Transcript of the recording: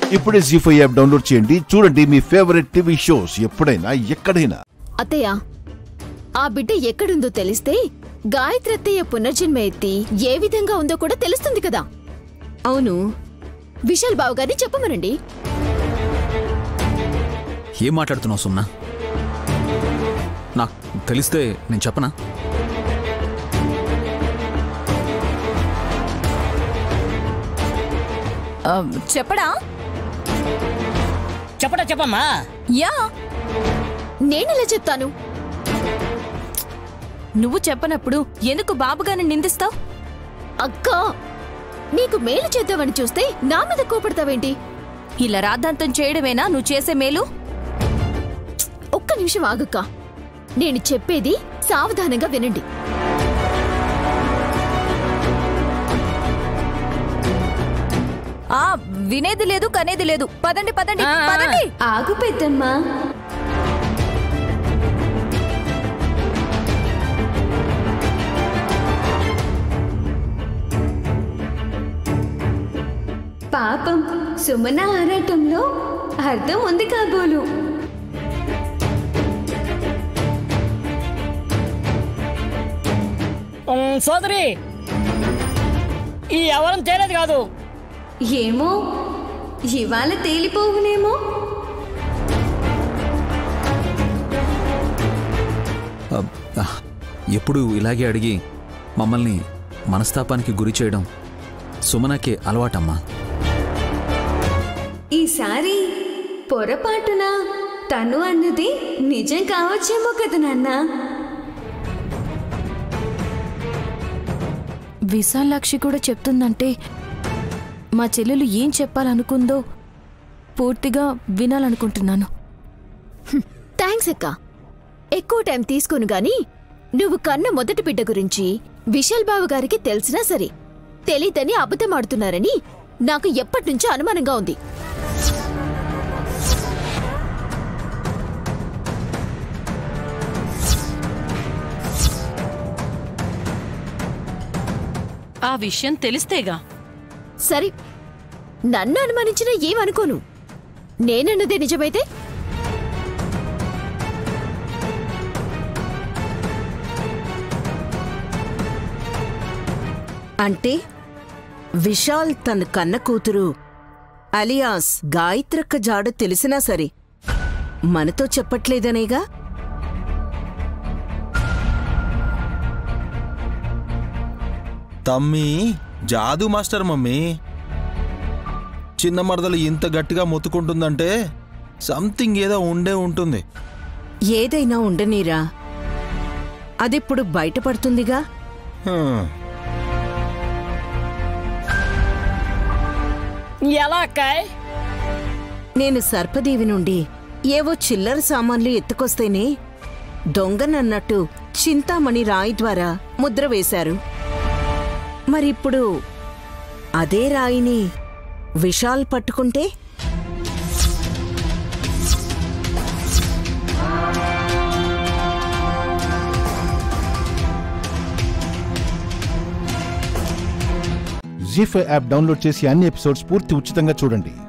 ఇప్పుడే G five app download చేయండి చూడండి మీ ఫేవరెట్ టీవీ షోస్ ఎప్పుడైనా ఎక్కడైనా అత్తయ్య ఆ బిడ్డ ఎక్కడుందో తెలిస్తే గాయత్రత్తయ్య పునర్జన్మ ఎత్తి ఏ విధంగా ఉందో కూడా తెలుస్తుంది కదా అవును విశాల్ బాబు గారిని చెప్పమనండి ఏం మాట్లాడుతున్నావు సుమ్నా నాకు తెలిస్తే నేను చెప్పనా ఆ, చెప్పడా చెప్పడా చెప్పమ్మా యా నేనెలా చెప్తాను నువ్వు చెప్పనప్పుడు ఎందుకు బాబుగారిని నిందిస్తావు అక్కా నీకు మేలు చేద్దామని చూస్తే నా మీద కోపడతావేంటి ఇలా రాద్ధాంతం చేయడమేనా నువ్వు చేసే మేలు ఒక్క నిమిషం ఆగక్క నేను చెప్పేది సావధానంగా వినండి ఆ వినేది లేదు కనేది లేదు పదండి పదండి ఆ, ఆ. పదండి ఆగు పెద్దమ్మా పాపం సుమన ఆరాటంలో అర్థం ఉంది కాబోలు ఉమ్, సోదరి ఈ ఎవరం తేలేదు కాదు ఏమో ఇవాళ తేలిపోవునేమో అబ్, ఆ, ఎప్పుడు ఇలాగే అడిగి మమ్మల్ని మనస్తాపానికి గురి చేయడం సుమనకే అలవాటమ్మా ఈసారి పొరపాటున తను అన్నది నిజం కావచ్చేమో కదా నాన్న విశాలాక్షి కూడా చెప్తుందంటే మా చెల్లెలు ఏం చెప్పాలనుకుందో పూర్తిగా వినాలనుకుంటున్నాను థ్యాంక్స్ అక్క ఎక్కువ టైం తీసుకోను గాని నువ్వు కన్న మొదటి బిడ్డ గురించి విశాల్ బాబు గారికి తెలిసినా సరే తెలీదని అబద్ధమాడుతున్నారని నాకు ఎప్పటినుంచో అనుమానంగా ఉంది ఆ విషయం తెలిస్తేగా సరే నన్ను అనుమానించినా ఏమనుకోను నేనన్నదే నిజమైతే అంటే విశాల్ తన కన్న కూతురు అలియాస్ గాయత్రక్క జాడ తెలిసినా సరే మనతో చెప్పట్లేదనేగా తమ్మి జాదు మాస్టర్ మమ్మీ చిన్న మరదలు ఇంత గట్టిగా మొత్తుకుంటుందంటే సంథింగ్ ఏదో ఉండే ఉంటుంది ఏదైనా ఉండనీరా అదిప్పుడు బయటపడుతుందిగా హ్మ్. ఎలా అక్కాయ్ నేను సర్పదేవి నుండి ఏవో చిల్లర సామాన్లు ఎత్తుకొస్తేనే దొంగనన్నట్టు చింతామణి రాయి ద్వారా ముద్ర వేశారు మరిప్పుడు అదే రాయిని విశాల్ పట్టుకుంటే జీ ఫైవ్ యాప్ డౌన్లోడ్ చేసి అన్ని ఎపిసోడ్స్ పూర్తి ఉచితంగా చూడండి